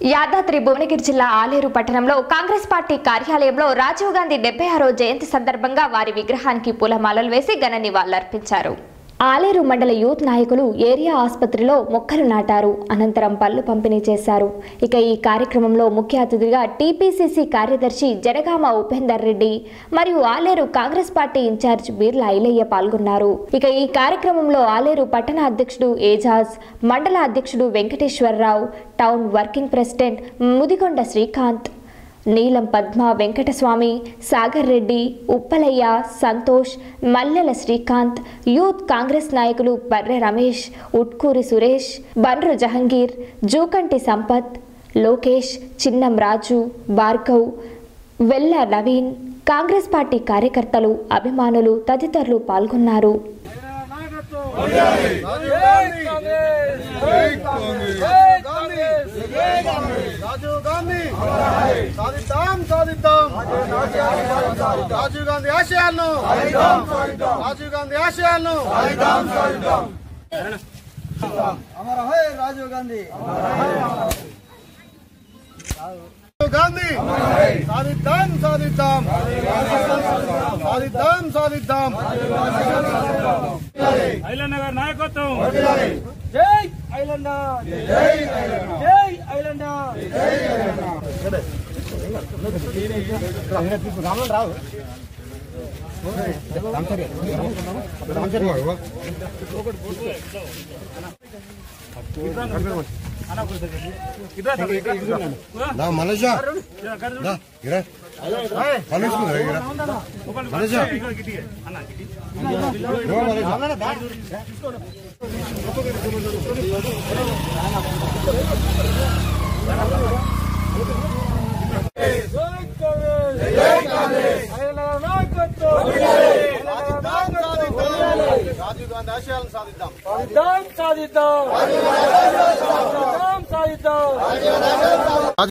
యాదాద్రి భువనగిరి జిల్లా ఆలేరు పట్టణంలో కాంగ్రెస్ పార్టీ కార్యాలయంలో రాజీవ్ గాంధీ డెబ్బై ఆరో జయంతి సందర్భంగా వారి విగ్రహానికి పూలమాలలు వేసి ఘన నివాళులర్పించారు ఆలేరు మండల యూత్ నాయకులు ఏరియా ఆసుపత్రిలో మొక్కలు నాటారు అనంతరం పళ్ళు పంపిణీ చేశారు ఇక ఈ కార్యక్రమంలో ముఖ్య అతిథిగా టీపీసీసీ కార్యదర్శి జనగామ ఉపేందర్ రెడ్డి మరియు Aleru Congress party incharge Beerla Ailaiah పాల్గొన్నారు ఇక ఈ కార్యక్రమంలో ఆలేరు పట్టణ అధ్యక్షుడు ఏజాజ్ మండల అధ్యక్షుడు Venkateswararao town working president Mudigonda Srikanth Neelam Padma Venkataswamy Sagar Reddy Uppalaiah Santosh Mallela Srikanth youth Congress నాయకులు బర్రె రమేష్ ఉట్కూరి సురేష్ బండ్రు జహంగీర్ జూకంటి సంపత్ లోకేష్ చిన్నం రాజు భార్గవ్ వెల్ల నవీన్ కాంగ్రెస్ పార్టీ కార్యకర్తలు అభిమానులు తదితరులు పాల్గొన్నారు రాజీవ్ గాంధీ సాధిద్దాం సాధిద్దాం రాజీవ్ గాంధీ ఆశయాలను రాజీవ్ గాంధీ ఆశయాలను అమర హై రాజీవ్ గాంధీ రాజీవ్ గాంధీ సాధిద్దాం సాధిద్దాం సాధిద్దాం సాధిద్దాం ఐలన్న గారి నాయకత్వం జై ఐలండ జై జై ఐలండ దా మనీషా దా ఇరా మనీష్ ఇరా మనీషా నో మనీషా రాజీవ్ గాంధీ ఆశయాలను సాధిద్దాం సాధిద్దాం సాధిద్దాం సాధిద్దాం సాధిద్దాం